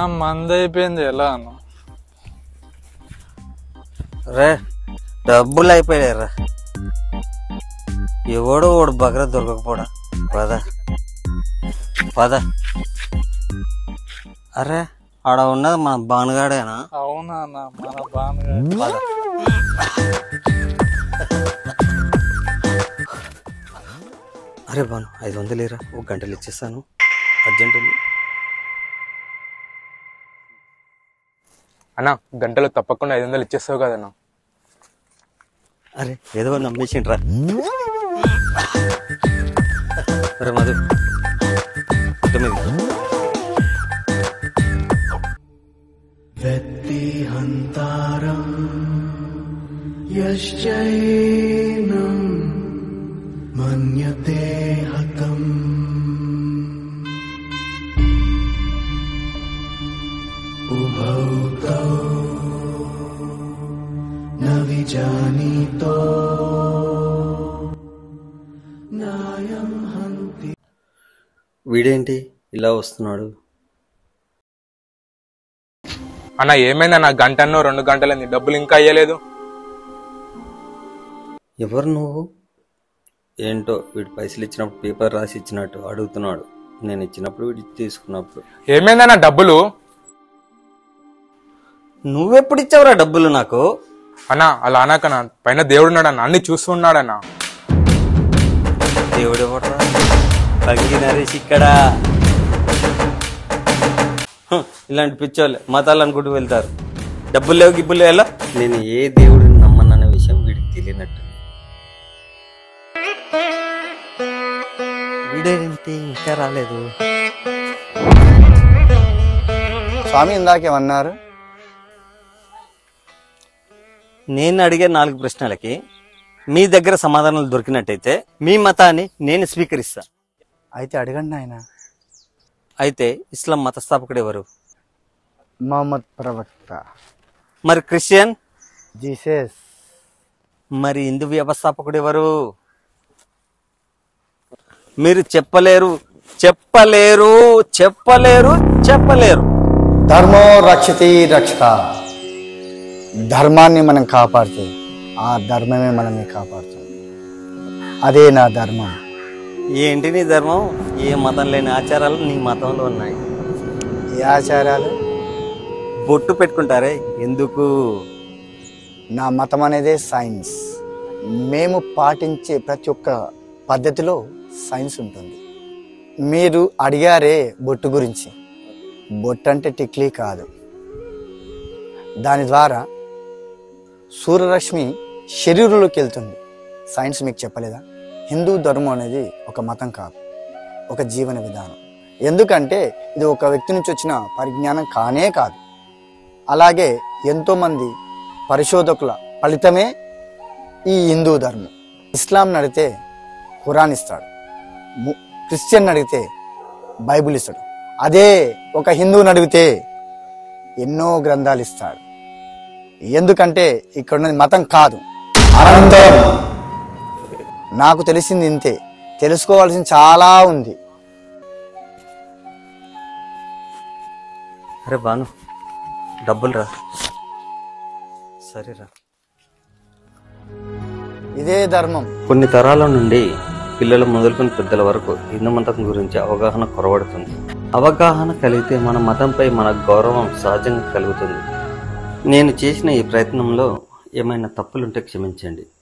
మంది అయిపోయింది ఎలా అన్న రే డబ్బులు అయిపోయారా ఎవడో వాడు బగర దొరకకపోడా పద పద అరే ఆడ ఉన్నది మన బానుగాడేనా అవునా అన్న మన బాగా పద అరే బాను ఐదు వందలు ఇరా ఒక గంటలు ఇచ్చేస్తాను అర్జెంట్ ఉంది అన్న గంటలో తప్పకుండా ఐదు వందలు ఇచ్చేస్తావు కదన్నా అరే ఏదో నమ్మేసిండ్రా అరే మధు తొమ్మిది వీడేంటి ఇలా వస్తున్నాడు అన్న ఏమైందా నా గంటన్నో రెండు గంటలైంది డబ్బులు ఇంకా అయ్యలేదు ఎవరు నువ్వు ఏంటో వీడు పైసలు ఇచ్చినప్పుడు పేపర్ రాసి ఇచ్చినట్టు అడుగుతున్నాడు నేను ఇచ్చినప్పుడు వీడి తీసుకున్నప్పుడు ఏమైందన్న డబ్బులు నువ్వెప్పుడు ఇచ్చావురా డబ్బులు నాకు అన్న అలా అనకన్నా పైన దేవుడు ఉన్నాడన్న అన్ని చూస్తున్నాడన్న దేవుడు ఎవడరా తగ్గి నరేష్ ఇక్కడ హ, ఇలాంటి పిచ్చోళ్ళే మతాలు అనుకుంటూ వెళ్తారు డబ్బులు లేవు గిబ్బులు లేవు ఎలా నేను ఏ దేవుడిని నమ్మనన్న విషయం వీడికి తెలియనట్టు వీడేంటి ఇంకా రాలేదు స్వామి ఇందాకేమన్నారు నేను అడిగే నాలుగు ప్రశ్నలకి మీ దగ్గర సమాధానాలు దొరికినట్టయితే మీ మతాన్ని నేను స్వీకరిస్తా అయితే అడగండి ఆయన అయితే ఇస్లాం మతస్థాపకుడు ఎవరు మహమ్మద్ ప్రవక్త మరి క్రిస్టియన్ జీసస్ మరి హిందూ వ్యవస్థాపకుడు ఎవరు మీరు చెప్పలేరు చెప్పలేరు చెప్పలేరు చెప్పలేరు ధర్మో రక్షతి రక్షత ధర్మాన్ని మనం కాపాడితే ఆ ధర్మమే మనల్ని కాపాడుతుంది అదే నా ధర్మం ఏంటి నీ ధర్మం ఏ మతం లేని ఆచారాలు నీ మతంలో ఉన్నాయి ఈ ఆచారాలు బొట్టు పెట్టుకుంటారే ఎందుకు నా మతం అనేదే సైన్స్ మేము పాటించే ప్రతి ఒక్క పద్ధతిలో సైన్స్ ఉంటుంది మీరు అడిగారే బొట్టు గురించి బొట్టు అంటే టిక్లీ కాదు దాని ద్వారా సూర్యరశ్మి శరీరంలోకి వెళ్తుంది సైన్స్ మీకు చెప్పలేదా హిందూ ధర్మం అనేది ఒక మతం కాదు ఒక జీవన విధానం ఎందుకంటే ఇది ఒక వ్యక్తి నుంచి వచ్చిన పరిజ్ఞానం కానే కాదు అలాగే ఎంతోమంది పరిశోధకుల ఫలితమే ఈ హిందూ ధర్మం ఇస్లాం నడితే ఖురాన్ ఇస్తాడు ము- క్రిస్టియన్ అడిగితే బైబిల్ ఇస్తాడు అదే ఒక హిందువుని అడిగితే ఎన్నో గ్రంథాలు ఇస్తాడు ఎందుకంటే ఇక్కడ ఉన్నది మతం కాదు అనంతరం నాకు తెలిసింది ఇంతే తెలుసుకోవాల్సింది చాలా ఉంది అరే బాను డబ్బులు రా సరేరా ఇదే ధర్మం కొన్ని తరాల నుండి పిల్లలు మొదలుకొని పెద్దల వరకు హిందూ మతం గురించి అవగాహన కొరవడుతుంది అవగాహన కలిగితే మన మతంపై మన గౌరవం సహజంగా కలుగుతుంది నేను చేసిన ఈ ప్రయత్నంలో ఏమైనా తప్పులుంటే క్షమించండి